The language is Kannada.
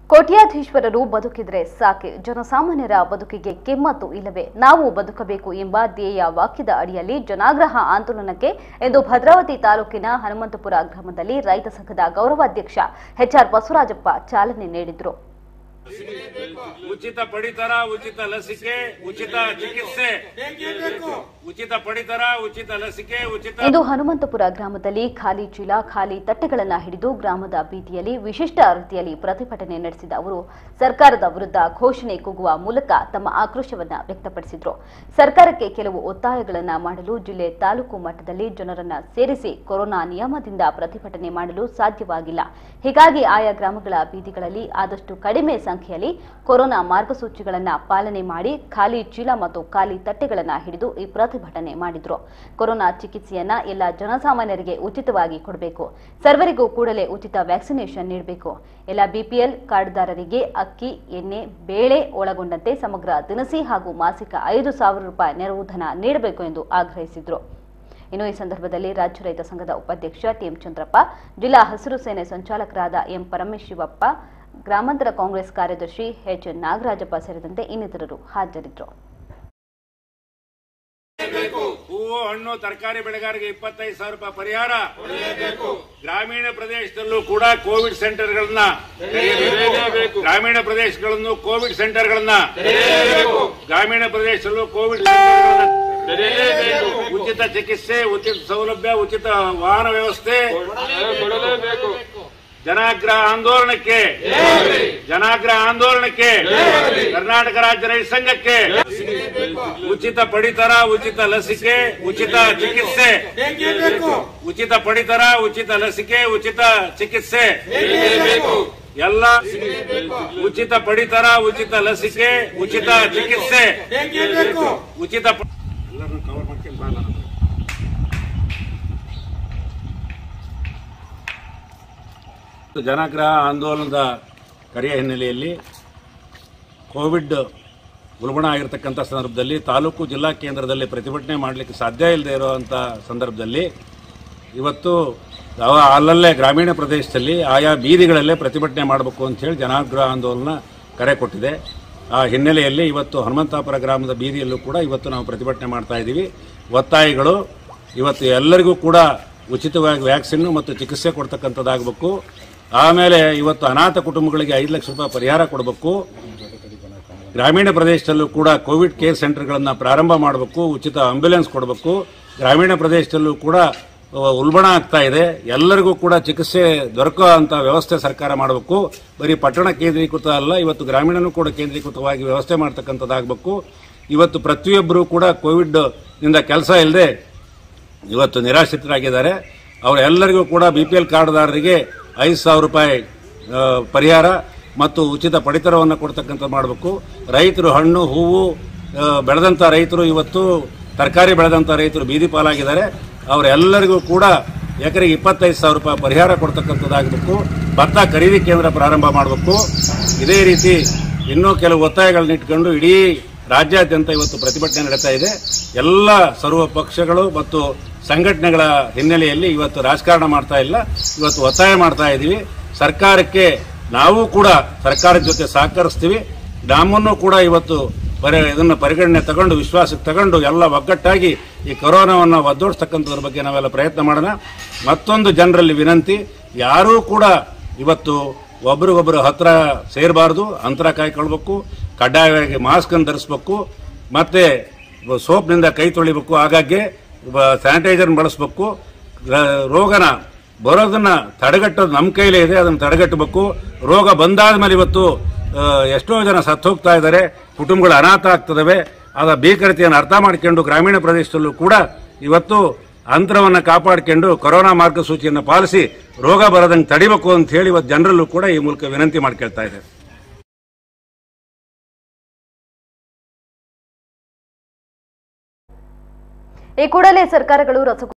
ಕೋಟ್ಯಾಧೀಶ್ವರರು ಬದುಕಿದ್ರೆ ಸಾಕೆ ಜನಸಾಮಾನ್ಯರ ಬದುಕಿಗೆ ಕೆಮ್ಮತ್ತು ಇಲ್ಲವೇ ನಾವು ಬದುಕಬೇಕು ಎಂಬ ಧ್ಯೇಯ ವಾಕ್ಯದ ಅಡಿಯಲ್ಲಿ ಜನಾಗ್ರಹ ಆಂದೋಲನಕ್ಕೆ ಇಂದು ಭದ್ರಾವತಿ ತಾಲೂಕಿನ ಹನುಮಂತಪುರ ಗ್ರಾಮದಲ್ಲಿ ರೈತ ಸಂಘದ ಗೌರವಾಧ್ಯಕ್ಷ ಎಚ್ಆರ್ ಬಸವರಾಜಪ್ಪ ಚಾಲನೆ ನೀಡಿದರು ಉಚಿತ ಪಡಿತರ ಉಚಿತ ಲಸಿಕೆ ಉಚಿತ ಚಿಕಿತ್ಸೆ ಉಚಿತ ಪಡಿತರ ಉಚಿತ ಲಸಿಕೆ ಉಚಿತ ಇಂದು ಹನುಮಂತಪುರ ಗ್ರಾಮದಲ್ಲಿ ಖಾಲಿ ಚೀಲ ಖಾಲಿ ತಟ್ಟೆಗಳನ್ನ ಹಿಡಿದು ಗ್ರಾಮದ ಬೀದಿಯಲ್ಲಿ ವಿಶಿಷ್ಟ ರೀತಿಯಲ್ಲಿ ಪ್ರತಿಭಟನೆ ನಡೆಸಿದ ಅವರು ಸರ್ಕಾರದ ವಿರುದ್ಧ ಘೋಷಣೆ ಕೂಗುವ ಮೂಲಕ ತಮ್ಮ ಆಕ್ರೋಶವನ್ನ ವ್ಯಕ್ತಪಡಿಸಿದ್ರು ಸರ್ಕಾರಕ್ಕೆ ಕೆಲವು ಒತ್ತಾಯಗಳನ್ನ ಮಾಡಲು ಜಿಲ್ಲೆ ತಾಲೂಕು ಮಟ್ಟದಲ್ಲಿ ಜನರನ್ನ ಸೇರಿಸಿ ಕೊರೋನಾ ನಿಯಮದಿಂದ ಪ್ರತಿಭಟನೆ ಮಾಡಲು ಸಾಧ್ಯವಾಗಿಲ್ಲ ಹೀಗಾಗಿ ಆಯಾ ಗ್ರಾಮಗಳ ಬೀದಿಗಳಲ್ಲಿ ಆದಷ್ಟು ಕಡಿಮೆ ಸಂಖ್ಯೆಯಲ್ಲಿ ಕೊರೋನಾ ಮಾರ್ಗಸೂಚಿಗಳನ್ನ ಪಾಲನೆ ಮಾಡಿ ಖಾಲಿ ಚೀಲ ಮತ್ತು ಖಾಲಿ ತಟ್ಟೆಗಳನ್ನ ಹಿಡಿದು ಈ ಪ್ರತಿಭಟನೆ ಮಾಡಿದ್ರು ಕೊರೋನಾ ಚಿಕಿತ್ಸೆಯನ್ನ ಎಲ್ಲ ಜನಸಾಮಾನ್ಯರಿಗೆ ಉಚಿತವಾಗಿ ಕೊಡಬೇಕು ಸರ್ವರಿಗೂ ಕೂಡಲೇ ಉಚಿತ ವ್ಯಾಕ್ಸಿನೇಷನ್ ನೀಡಬೇಕು ಎಲ್ಲ ಬಿಪಿಎಲ್ ಕಾರ್ಡ್ದಾರರಿಗೆ ಅಕ್ಕಿ ಎಣ್ಣೆ ಬೇಳೆ ಒಳಗೊಂಡಂತೆ ಸಮಗ್ರ ದಿನಸಿ ಹಾಗೂ ಮಾಸಿಕ ಐದು ಸಾವಿರ ರೂಪಾಯಿ ನೆರವು ಧನ ನೀಡಬೇಕು ಎಂದು ಆಗ್ರಹಿಸಿದ್ರು ಇನ್ನು ಈ ಸಂದರ್ಭದಲ್ಲಿ ರಾಜ್ಯ ರೈತ ಸಂಘದ ಉಪಾಧ್ಯಕ್ಷ ಟಿಎಂ ಚಂದ್ರಪ್ಪ ಜಿಲ್ಲಾ ಹಸಿರು ಸೇನೆ ಸಂಚಾಲಕರಾದ ಎಂ ಪರಮೇಶಿವಪ್ಪ ಗ್ರಾಮಾಂತರ ಕಾಂಗ್ರೆಸ್ ಕಾರ್ಯದರ್ಶಿ ಎಚ್ ನಾಗರಾಜಪ್ಪ ಸೇರಿದಂತೆ ಇನ್ನಿತರರು ಹಾಜರಿದ್ದರು ಹೂವು ಹಣ್ಣು ತರಕಾರಿ ಬೆಳೆಗಾರರಿಗೆ ಇಪ್ಪತ್ತೈದು ಸಾವಿರ ರೂಪಾಯಿ ಪರಿಹಾರ ಗ್ರಾಮೀಣ ಪ್ರದೇಶದಲ್ಲೂ ಕೂಡ ಕೋವಿಡ್ ಸೆಂಟರ್ಗಳನ್ನ ತೆರೆಯಬೇಕು. ಗ್ರಾಮೀಣ ಪ್ರದೇಶಗಳನ್ನು ಕೋವಿಡ್ ಸೆಂಟರ್ಗಳನ್ನ ಗ್ರಾಮೀಣ ಪ್ರದೇಶದಲ್ಲೂ ಕೋವಿಡ್ ಸೆಂಟರ್ಗಳನ್ನ ಉಚಿತ ಚಿಕಿತ್ಸೆ ಉಚಿತ ಸೌಲಭ್ಯ ಉಚಿತ ವಾಹನ ವ್ಯವಸ್ಥೆ ಜನಾಗ್ರಹ ಆಂದೋಲನಕ್ಕೆ ಜನಾಗ್ರಹ ಆಂದೋಲನಕ್ಕೆ ಕರ್ನಾಟಕ ರಾಜ್ಯ ರೈತ ಸಂಘಕ್ಕೆ ಉಚಿತ ಪಡಿತರ ಉಚಿತ ಲಸಿಕೆ ಉಚಿತ ಚಿಕಿತ್ಸೆ ಉಚಿತ ಪಡಿತರ ಉಚಿತ ಲಸಿಕೆ ಉಚಿತ ಚಿಕಿತ್ಸೆ ಎಲ್ಲ ಉಚಿತ ಪಡಿತರ ಉಚಿತ ಲಸಿಕೆ ಉಚಿತ ಚಿಕಿತ್ಸೆ ಉಚಿತ ಪ- ಎಲ್ಲರನ್ನೂ ಕವರ್ ಮಾಡ್ಕೊಂಡು ಬಾ ನಾನು. ಜನಾಗ್ರಹ ಆಂದೋಲನದ ಕರೆಯ ಹಿನ್ನೆಲೆಯಲ್ಲಿ ಕೋವಿಡ್ ಉಲ್ಬಣ ಆಗಿರತಕ್ಕಂಥ ಸಂದರ್ಭದಲ್ಲಿ ತಾಲೂಕು ಜಿಲ್ಲಾ ಕೇಂದ್ರದಲ್ಲಿ ಪ್ರತಿಭಟನೆ ಮಾಡಲಿಕ್ಕೆ ಸಾಧ್ಯ ಇಲ್ಲದೆ ಇರುವಂಥ ಸಂದರ್ಭದಲ್ಲಿ ಇವತ್ತು ಅವ- ಅಲ್ಲಲ್ಲೇ ಗ್ರಾಮೀಣ ಪ್ರದೇಶದಲ್ಲಿ ಆಯಾ ಬೀದಿಗಳಲ್ಲೇ ಪ್ರತಿಭಟನೆ ಮಾಡಬೇಕು ಅಂತ ಹೇಳಿ ಜನಾಗ್ರಹ ಆಂದೋಲನ ಕರೆ ಕೊಟ್ಟಿದೆ ಆ ಹಿನ್ನೆಲೆಯಲ್ಲಿ ಇವತ್ತು ಹನುಮಂತಾಪುರ ಗ್ರಾಮದ ಬೀದಿಯಲ್ಲೂ ಕೂಡ ಇವತ್ತು ನಾವು ಪ್ರತಿಭಟನೆ ಮಾಡ್ತಾ ಇದ್ದೀವಿ ಒತ್ತಾಯಿಗಳು ಇವತ್ತು ಎಲ್ಲರಿಗೂ ಕೂಡ ಉಚಿತವಾಗಿ ವ್ಯಾಕ್ಸಿನ್ ಮತ್ತು ಚಿಕಿತ್ಸೆ ಕೊಡ್ತಕ್ಕಂಥದ್ದಾಗಬೇಕು ಆಮೇಲೆ ಇವತ್ತು ಅನಾಥ ಕುಟುಂಬಗಳಿಗೆ ಐದು ಲಕ್ಷ ರೂಪಾಯಿ ಪರಿಹಾರ ಕೊಡಬೇಕು ಗ್ರಾಮೀಣ ಪ್ರದೇಶದಲ್ಲೂ ಕೂಡ ಕೋವಿಡ್ ಕೇರ್ ಸೆಂಟರ್ಗಳನ್ನು ಪ್ರಾರಂಭ ಮಾಡಬೇಕು ಉಚಿತ ಆಂಬ್ಯುಲೆನ್ಸ್ ಕೊಡಬೇಕು ಗ್ರಾಮೀಣ ಪ್ರದೇಶದಲ್ಲೂ ಕೂಡ ಅಹ್, ಉಲ್ಬಣ ಆಗ್ತಾ ಇದೆ ಎಲ್ಲರಿಗೂ ಕೂಡ ಚಿಕಿತ್ಸೆ ದೊರಕುವಂತ ವ್ಯವಸ್ಥೆ ಸರ್ಕಾರ ಮಾಡಬೇಕು ಬರೀ ಪಟ್ಟಣ ಕೇಂದ್ರೀಕೃತ ಅಲ್ಲ ಇವತ್ತು ಗ್ರಾಮೀಣನೂ ಕೂಡ ಕೇಂದ್ರೀಕೃತವಾಗಿ ವ್ಯವಸ್ಥೆ ಮಾಡ್ತಕ್ಕಂಥದ್ದಾಗಬೇಕು ಇವತ್ತು ಪ್ರತಿಯೊಬ್ಬರು ಕೂಡ ಕೋವಿಡ್ ನಿಂದ ಕೆಲಸ ಇಲ್ಲದೆ ಇವತ್ತು ನಿರಾಶ್ರಿತರಾಗಿದ್ದಾರೆ ಅವರೆಲ್ಲರಿಗೂ ಕೂಡ ಬಿ ಪಿ ಎಲ್ ಕಾರ್ಡ್ದಾರರಿಗೆ ಐದು ಸಾವಿರ ರೂಪಾಯಿ ಆ, ಪರಿಹಾರ ಮತ್ತು ಉಚಿತ ಪಡಿತರವನ್ನು ಕೊಡ್ತಕ್ಕಂಥ ಮಾಡಬೇಕು ರೈತರು ಹಣ್ಣು ಹೂವು ಆ, ಬೆಳೆದಂಥ ರೈತರು ಇವತ್ತು ತರಕಾರಿ ಬೆಳೆದಂಥ ರೈತರು ಬೀದಿ ಪಾಲಾಗಿದ್ದಾರೆ ಅವರೆಲ್ಲರಿಗೂ ಕೂಡ ಎಕರೆಗೆ ಇಪ್ಪತ್ತೈದು ಸಾವಿರ ರೂಪಾಯಿ ಪರಿಹಾರ ಕೊಡ್ತಕ್ಕಂಥದ್ದಾಗಬೇಕು ಭತ್ತ ಖರೀದಿ ಕೇಂದ್ರ ಪ್ರಾರಂಭ ಮಾಡಬೇಕು ಇದೇ ರೀತಿ ಇನ್ನೂ ಕೆಲವು ಒತ್ತಾಯಗಳನ್ನ ಇಟ್ಕೊಂಡು ಇಡೀ ರಾಜ್ಯಾದ್ಯಂತ ಇವತ್ತು ಪ್ರತಿಭಟನೆ ನಡೀತಾ ಇದೆ ಎಲ್ಲ ಸರ್ವ ಪಕ್ಷಗಳು ಮತ್ತು ಸಂಘಟನೆಗಳ ಹಿನ್ನೆಲೆಯಲ್ಲಿ ಇವತ್ತು ರಾಜಕಾರಣ ಮಾಡ್ತಾ ಇಲ್ಲ ಇವತ್ತು ಒತ್ತಾಯ ಮಾಡ್ತಾ ಇದ್ದೀವಿ ಸರ್ಕಾರಕ್ಕೆ ನಾವು ಕೂಡ ಸರ್ಕಾರದ ಜೊತೆ ಸಹಕರಿಸ್ತೀವಿ ನಮ್ಮನ್ನು ಕೂಡ ಇವತ್ತು ಪರಿ ಇದನ್ನು ಪರಿಗಣನೆ ತಗೊಂಡು ವಿಶ್ವಾಸಕ್ಕೆ ತಗೊಂಡು ಎಲ್ಲ ಒಗ್ಗಟ್ಟಾಗಿ ಈ ಕೊರೋನಾವನ್ನು ಒದ್ದೋಡಿಸ್ತಕ್ಕಂಥದ್ರ ಬಗ್ಗೆ ನಾವೆಲ್ಲ ಪ್ರಯತ್ನ ಮಾಡೋಣ ಮತ್ತೊಂದು ಜನರಲ್ಲಿ ವಿನಂತಿ ಯಾರೂ ಕೂಡ ಇವತ್ತು ಒಬ್ರಿಗೊಬ್ರು ಹತ್ರ ಸೇರಬಾರ್ದು ಅಂತರ ಕಾಯ್ಕೊಳ್ಬೇಕು ಕಡ್ಡಾಯವಾಗಿ ಮಾಸ್ಕ್ ಅನ್ನು ಧರಿಸ್ಬೇಕು ಮತ್ತೆ ಸೋಪ್ನಿಂದ ಕೈ ತೊಳಿಬೇಕು ಆಗಾಗ್ಗೆ ಸ್ಯಾನಿಟೈಸರ್ ಬಳಸಬೇಕು ರೋಗನ ಬರೋದನ್ನ ತಡೆಗಟ್ಟೋದು ನಮ್ಮ ಕೈಲೇ ಇದೆ ಅದನ್ನು ತಡೆಗಟ್ಟಬೇಕು ರೋಗ ಬಂದಾದ ಮೇಲೆ ಇವತ್ತು ಆ, ಎಷ್ಟೋ ಜನ ಸತ್ತು ಹೋಗ್ತಾ ಇದ್ದಾರೆ ಕುಟುಂಬಗಳು ಅನಾಥ ಆಗ್ತದವೆ ಅದರ ಭೀಕರತೆಯನ್ನು ಅರ್ಥ ಮಾಡಿಕೊಂಡು ಗ್ರಾಮೀಣ ಪ್ರದೇಶದಲ್ಲೂ ಕೂಡ ಇವತ್ತು ಅಂತರವನ್ನು ಕಾಪಾಡಿಕೊಂಡು ಕೊರೋನಾ ಮಾರ್ಗಸೂಚಿಯನ್ನು ಪಾಲಿಸಿ ರೋಗ ಬರದಂಗೆ ತಡಿಬೇಕು ಅಂತ ಹೇಳಿ ಇವತ್ತು ಜನರಲ್ಲೂ ಕೂಡ ಈ ಮೂಲಕ ವಿನಂತಿ ಮಾಡ್ಕೊಳ್ತಾ ಇದೆ ಈ ಕೂಡಲೇ ಸರ್ಕಾರಗಳು ರಸಗೊ